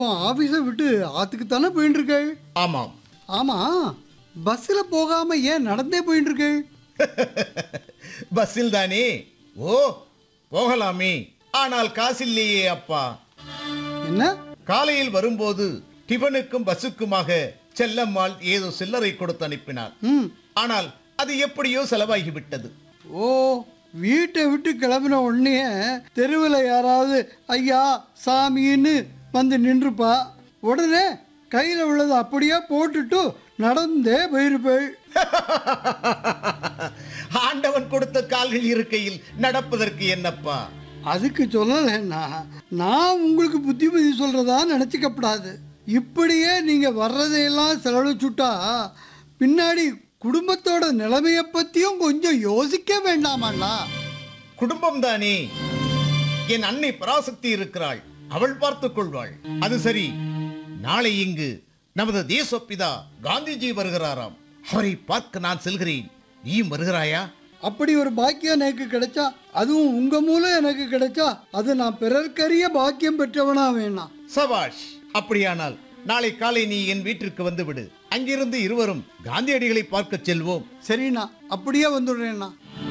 ஆஃபீஸை விட்டு ஆத்துக்கு தானே போயின்னு இருக்கேள் ஆமாம் ஆமா பஸ்ஸில் போகாம ஏன் நடந்தே போயின்னு இருக்கேள் பஸ்ஸில் தானே ஓ போகலாமே ஆனால் காசில்லையே அப்பா என்ன காலையில் வரும்போது டிபனுக்கும் பஸ்ஸுக்குமாக செல்லம்மாள் ஏதோ சில்லறை கொடுத்து அனுப்பினாள் ம் ஆனால் அது எப்படியோ செலவாகிவிட்டது ஓ வீட்டை விட்டு கிளம்பின உடனே தெருவில் யாராவது ஐயா சாமின்னு வந்து நின்றுப்பா உடனே கையில் உள்ளதை அப்படியே போட்டுட்டு நடந்தே போயிருப்பேள் ஆண்டவன் கொடுத்த கால்கள் இருக்கையில் நடப்பதற்கு என்னப்பா அதுக்கு சொல்லலைன்னா நான் உங்களுக்கு புத்திமதி சொல்கிறதா நினச்சிக்கப்படாது இப்படியே நீங்கள் வர்றதையெல்லாம் செலவழிச்சுட்டா பின்னாடி குடும்பத்தோட நிலைமையை பற்றியும் கொஞ்சம் யோசிக்க வேண்டாமாண்ணா குடும்பம் தானே என் அன்னை பராசக்தி இருக்கிறாள் அவள் பார்த்துக் கொள்வாள் அது சரி நாளை இங்கு நமது தேசப்பிதா காந்திஜி வருகிறாராம் அவரை பார்க்க நான் செல்கிறேன் நீயும் வருகிறாயா அப்படி ஒரு பாக்கியம் எனக்கு கிடைச்சா அதுவும் உங்க மூலம் எனக்கு கிடைச்சா அது நான் பிறர்க்கரிய பாக்கியம் பெற்றவனா வேணாம் சபாஷ் அப்படியானால் நாளை காலை நீ என் வீட்டிற்கு வந்து விடு அங்கிருந்து இருவரும் காந்தியடிகளை பார்க்க செல்வோம் சரிண்ணா அப்படியே வந்துடுறேண்ணா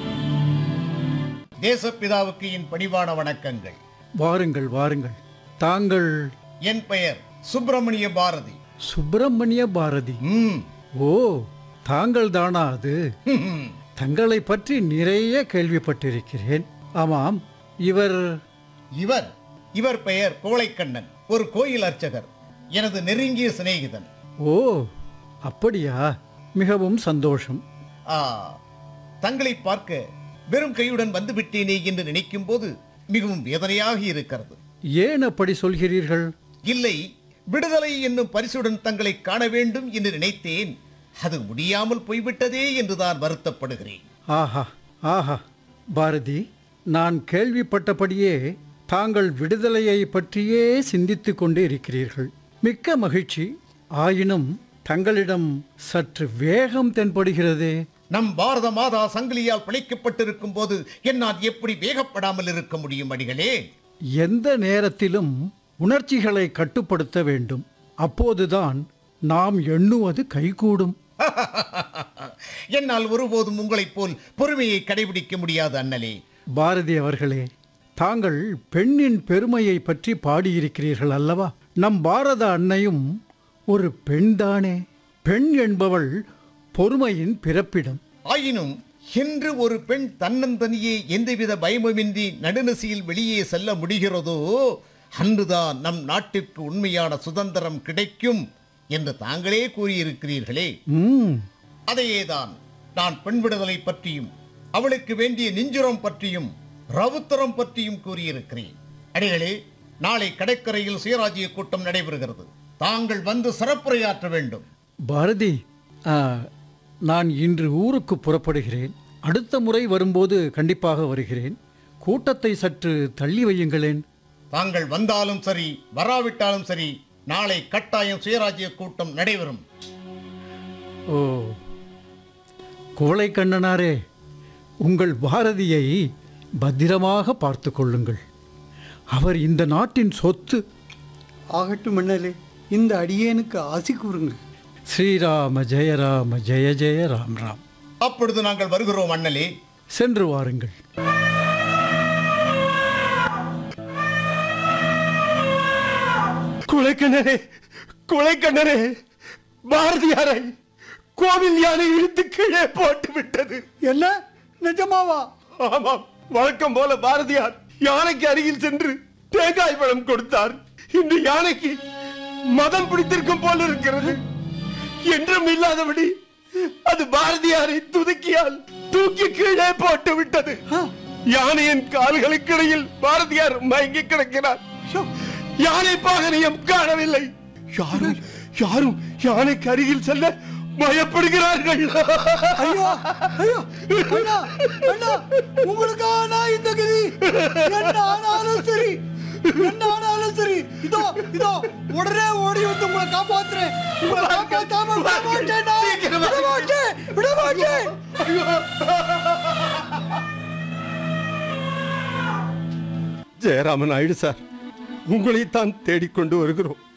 தேசப்பிதாவுக்கு என் பணிவான வணக்கங்கள் வாருங்கள் வாருங்கள் தாங்கள் என் பெயர் சுப்பிரமணிய பாரதி சுப்பிரமணிய பாரதி ம் ஓ தாங்கள் தானா அது ஹம். தங்களை பற்றி நிறைய கேள்விப்பட்டிருக்கிறேன் ஆமாம் இவர் இவர் இவர் பெயர் கோழைக்கண்ணன் ஒரு கோயில் அர்ச்சகர் எனது நெருங்கிய சிநேகிதன் ஓ அப்படியா மிகவும் சந்தோஷம் ஆ தங்களை பார்க்க வெறும் கையுடன் வந்து விட்டேனே என்று நினைக்கும் போது மிகவும் வேதனையாக இருக்கிறது ஏன் அப்படி சொல்கிறீர்கள் இல்லை விடுதலை என்னும் பரிசுடன் தங்களை காண வேண்டும் என்று நினைத்தேன் அது முடியாமல் போய்விட்டதே என்றுதான் வருத்தப்படுகிறேன் ஆஹா ஆஹா பாரதி நான் கேள்விப்பட்டபடியே தாங்கள் விடுதலையை பற்றியே சிந்தித்துக் கொண்டே இருக்கிறீர்கள் மிக்க மகிழ்ச்சி ஆயினும் தங்களிடம் சற்று வேகம் தென்படுகிறதே நம் பாரத மாதா சங்கிலியால் பிணைக்கப்பட்டிருக்கும் போது என்னால் எப்படி வேகப்படாமல் இருக்க முடியும் அடிகளே எந்த நேரத்திலும் உணர்ச்சிகளை கட்டுப்படுத்த வேண்டும் அப்போதுதான் நாம் எண்ணுவது கைகூடும் என்னால் ஒருபோதும் உங்களைப் போல் பொறுமையை கடைபிடிக்க முடியாது அண்ணலே பாரதி அவர்களே தாங்கள் பெண்ணின் பெருமையை பற்றி பாடியிருக்கிறீர்கள் அல்லவா நம் பாரத அன்னையும் ஒரு பெண்தானே பெண் என்பவள் பொறுமையின் பிறப்பிடம் ஆயினும் இன்று ஒரு பெண் தன்னந்தனியே எந்தவித பயமுமின்றி நடுநிசையில் வெளியே செல்ல முடிகிறதோ அன்றுதான் நம் நாட்டிற்கு உண்மையான சுதந்திரம் கிடைக்கும் என்று தாங்களே கூறியிருக்கிறீர்களே ம் அதையேதான் நான் பெண் விடுதலை பற்றியும் அவளுக்கு வேண்டிய நெஞ்சுரம் பற்றியும் ரவுத்தரம் பற்றியும் கூறியிருக்கிறேன் அடிகளே நாளை கடற்கரையில் சுயராஜ்ய கூட்டம் நடைபெறுகிறது தாங்கள் வந்து சிறப்புரையாற்ற வேண்டும் பாரதி ஆ, நான் இன்று ஊருக்கு புறப்படுகிறேன் அடுத்த முறை வரும்போது கண்டிப்பாக வருகிறேன் கூட்டத்தை சற்று தள்ளி வையுங்களேன் தாங்கள் வந்தாலும் சரி வராவிட்டாலும் சரி நாளை கட்டாயம் சுயராஜ்ய கூட்டம் நடைபெறும் ஓ கோழை கண்ணனாரே உங்கள் பாரதியை பத்திரமாக பார்த்து கொள்ளுங்கள் அவர் இந்த நாட்டின் சொத்து ஆகட்டும் மண்ணலே இந்த அடியேனுக்கு ஆசி கூறுங்க ஸ்ரீராம ஜெயராம ஜெய ஜெய ராம் ராம் அப்பொழுது நாங்கள் வருகிறோம் அண்ணலே சென்று வாருங்கள் கொலைக்கண்ணரே கொலைக்கண்ணரே பாரதியாரை கோவில் யானை இழுத்து கீழே போட்டு விட்டது என்ன நிஜமாவா ஆமாம் வழக்கம் போல பாரதியார் யானைக்கு அருகில் சென்று தேங்காய் பழம் கொடுத்தார் இன்று யானைக்கு மதம் பிடித்திருக்கும் போல இருக்கிறது என்றும் இல்லாதபடி அது பாரதியாரை துதுக்கியால் தூக்கி கீழே போட்டு விட்டது யானையின் கால்களுக்கு இடையில் பாரதியார் மயங்கி கிடக்கிறார் யானை பாகனியம் காணவில்லை யாரும் யாரும் யானைக்கு அருகில் செல்ல பயப்படுகிறார்கள் ஐயோ ஐயோ அண்ணா அண்ணா உங்களுக்கா நான் இந்த கதி என்ன ஆனாலும் சரி என்ன ஆனாலும் சரி இதோ இதோ உடனே ஓடி வந்து உங்களை காப்பாத்துறேன் உங்களை காப்பாத்தாம விட மாட்டேன் நான். விட மாட்டேன் விட மாட்டேன் ஜெயராமன் நாயுடு சார் உங்களைத்தான் தேடிக்கொண்டு வருகிறோம்